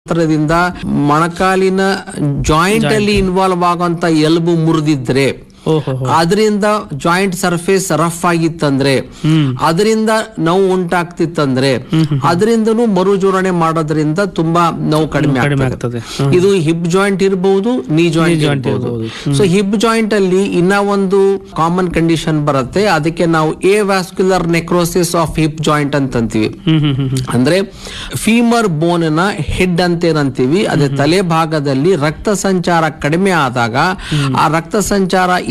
ಕಾರಣದಿಂದ ಮೊಣಕಾಲಿನ ಜಾಯಿಂಟ್ ಅಲ್ಲಿ ಇನ್ವಾಲ್ವ್ ಆಗುವಂತ ಎಲುಬು ಮುರಿದಿದ್ರೆ ಓಹೋ ಅದರಿಂದ ಜಾಯಿಂಟ್ ಸರ್ಫೇಸ್ ರಫ್ ಆಗಿತ್ತಂದ್ರೆ ಅದರಿಂದ ನೋವು ಉಂಟಾಗ್ತಿತ್ತಂದ್ರೆ ಅದರಿಂದನೂ ಮರುಜೋಡಣೆ ಮಾಡೋದ್ರಿಂದ ತುಂಬಾ ನೋವು ಕಡಿಮೆ ಕಡಿಮೆ ಆಗ್ತದೆ ಆಗ್ತದೆ ಇದು ಹಿಪ್ ಜಾಯಿಂಟ್ ಇರಬಹುದು ನೀ ಜಾಯಿಂಟ್ ಇರಬಹುದು ಸೊ ಹಿಪ್ ಜಾಯಿಂಟ್ ಅಲ್ಲಿ ಇನ್ನ ಒಂದು ಕಾಮನ್ ಕಂಡೀಷನ್ ಬರುತ್ತೆ ಅದಕ್ಕೆ ನಾವು avascular necrosis of hip joint ಅಂತ ಅಂತೀವಿ ಹ್ಮ್ ಹ್ಮ್ ಹ್ಮ್ ಹ್ಮ್ ಅಂದ್ರೆ ಫೀಮರ್ ಬೋನ್ ನ ಹೆಡ್ ಅಂತ ಏನಂತೀವಿ ಅದೇ ತಲೆ ಭಾಗದಲ್ಲಿ ರಕ್ತ ಸಂಚಾರ ಕಡಿಮೆ ಆದಾಗ ಆ ರಕ್ತ ಸಂಚಾರ